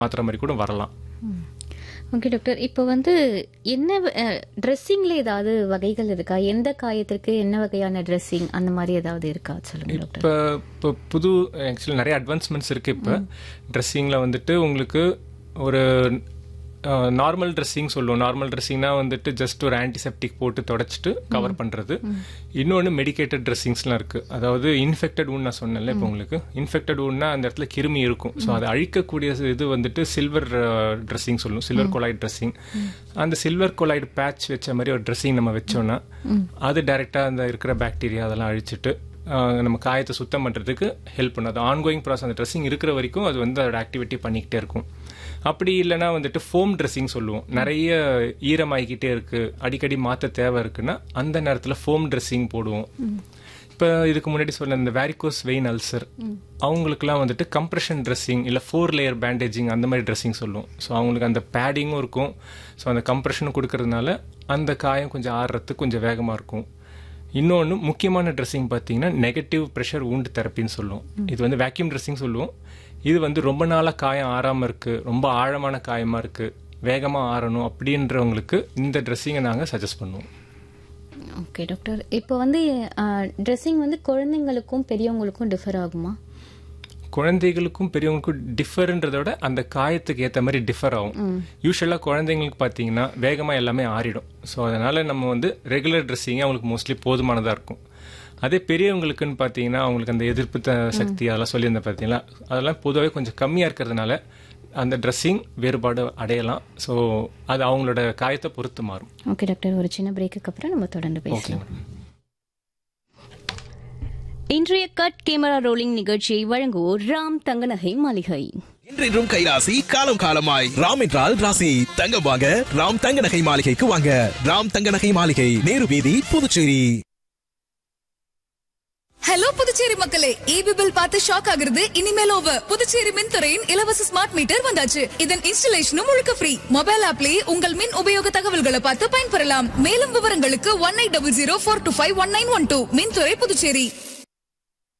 மாத்துற மாதிரி கூட வரலாம் ஓகே டாக்டர் இப்போ வந்து என்ன ட்ரெஸ்ஸிங்ல ஏதாவது வகைகள் இருக்கா எந்த காயத்திற்கு என்ன வகையான ட்ரெஸ்ஸிங் அந்த மாதிரி ஏதாவது இருக்கா சொல்லுங்க டாக்டர் இப்போ இப்போ புது ஆக்சுவலி நிறைய அட்வான்ஸ்மெண்ட்ஸ் இருக்குது இப்போ ட்ரெஸ்ஸிங்கில் வந்துட்டு உங்களுக்கு ஒரு நார்மல் ட்ரெஸ்ஸிங் சொல்லுவோம் நார்மல் ட்ரெஸ்ஸிங்னா வந்துட்டு ஜஸ்ட் ஒரு ஆன்டிசெப்டிக் போட்டு தொடச்சிட்டு கவர் பண்ணுறது இன்னொன்று மெடிக்கேட்டட் ட்ரெஸ்ஸிங்ஸ்லாம் இருக்குது அதாவது இன்ஃபெக்டட் ஊன் நான் சொன்னேன்ல இப்போ உங்களுக்கு இன்ஃபெக்டட் ஊன்னா அந்த இடத்துல கிருமி இருக்கும் ஸோ அதை அழிக்கக்கூடிய இது வந்துட்டு சில்வர் ட்ரெஸ்ஸிங் சொல்லுவோம் சில்வர் கொலாய்ட் ட்ரெஸ்ஸிங் அந்த சில்வர் கொலாய்டு பேட்ச் வச்ச மாதிரி ஒரு ட்ரெஸ்ஸிங் நம்ம வச்சோம்னா அது டைரெக்டாக அந்த இருக்கிற பாக்டீரியா அதெல்லாம் அழிச்சிட்டு ஆஹ் நம்ம காயத்தை சுத்தம் பண்ணுறதுக்கு ஹெல்ப் பண்ணும் அது ஆன்கோயிங் ப்ராசஸ் அந்த ட்ரெஸ்ஸிங் இருக்கிற வரைக்கும் அது வந்து அதோட ஆக்டிவிட்டி பண்ணிக்கிட்டே இருக்கும் அப்படி இல்லைன்னா வந்துட்டு ஃபோம் ட்ரெஸ்ஸிங் சொல்லுவோம் நிறைய ஈரமாகிக்கிட்டே இருக்கு அடிக்கடி மாற்ற தேவை இருக்குன்னா அந்த நேரத்தில் ஃபோம் ட்ரெஸ்ஸிங் போடுவோம் இப்போ இதுக்கு முன்னாடி சொன்ன இந்த வேரிகோஸ் வெயின் அல்சர் அவங்களுக்குலாம் வந்துட்டு கம்ப்ரெஷன் ட்ரெஸ்ஸிங் இல்லை ஃபோர் லேயர் பேண்டேஜிங் அந்த மாதிரி ட்ரெஸ்ஸிங் சொல்லுவோம் ஸோ அவங்களுக்கு அந்த பேடிங்கும் இருக்கும் ஸோ அந்த கம்ப்ரெஷனும் கொடுக்கறதுனால அந்த காயம் கொஞ்சம் ஆடுறதுக்கு கொஞ்சம் வேகமாக இருக்கும் இன்னொன்று முக்கியமான ட்ரெஸ்ஸிங் பார்த்தீங்கன்னா நெகட்டிவ் ப்ரெஷர் wound தெரப்பின்னு சொல்லுவோம் இது வந்து வேக்யூம் ட்ரெஸ்ஸிங் சொல்லுவோம் இது வந்து ரொம்ப நாளாக காயம் ஆறாமல் இருக்குது ரொம்ப ஆழமான காயமாக இருக்குது வேகமாக ஆறணும் அப்படின்றவங்களுக்கு இந்த ட்ரெஸ்ஸிங்கை நாங்கள் சஜஸ்ட் பண்ணுவோம் ஓகே டாக்டர் இப்போ வந்து ட்ரெஸ்ஸிங் வந்து குழந்தைங்களுக்கும் பெரியவங்களுக்கும் டிஃபர் ஆகுமா குழந்தைகளுக்கும் பெரியவங்களுக்கும் டிஃபர்ன்றத விட அந்த காயத்துக்கு ஏற்ற மாதிரி டிஃபர் ஆகும் யூஸ்வலாக குழந்தைங்களுக்கு பார்த்தீங்கன்னா வேகமாக எல்லாமே ஆறிடும் ஸோ அதனால நம்ம வந்து ரெகுலர் ட்ரெஸ்ஸிங்கே அவங்களுக்கு மோஸ்ட்லி போதுமானதாக இருக்கும் அதே பெரியவங்களுக்குன்னு பார்த்தீங்கன்னா அவங்களுக்கு அந்த எதிர்ப்பு த- சக்தி அதெல்லாம் சொல்லியிருந்தேன் பார்த்தீங்களா அதெல்லாம் பொதுவாகவே கொஞ்சம் கம்மியாக இருக்கிறதுனால அந்த ட்ரெஸ்ஸிங் வேறுபாடு அடையலாம் ஸோ அது அவங்களோட காயத்தை பொறுத்து மாறும் ஓகே டாக்டர் ஒரு சின்ன பிரேக்குக்கு அப்புறம் நம்ம தொடர்ந்து ஓகே பேசலாம் மேடம் இன்றைய கட் கேமரா ரோலிங் நிகழ்ச்சியை வழங்குவோர் ராம் தங்கநகை மாளிகை இன்றைன்றும் கைராசி காலம் காலமாய் ராம் என்றால் ராசி தங்கம் வாங்க ராம் தங்க நகை மாளிகைக்கு வாங்க ராம் தங்க நகை மாளிகை நேரு வீதி புதுச்சேரி ஹலோ புதுச்சேரி மக்களே ஈபி பில் பார்த்து ஷாக் ஆகுறது இனிமேல் ஓவர் புதுச்சேரி மின்துறையின் இலவச ஸ்மார்ட் மீட்டர் வந்தாச்சு இதன் இன்ஸ்டலேஷனும் முழுக்க ஃப்ரீ மொபைல் ஆப்லயே உங்கள் மின் உபயோக தகவல்களை பார்த்து பயன்பெறலாம் மேலும் விவரங்களுக்கு one eight double zero four two five one nine one two மின்துறை புதுச்சேரி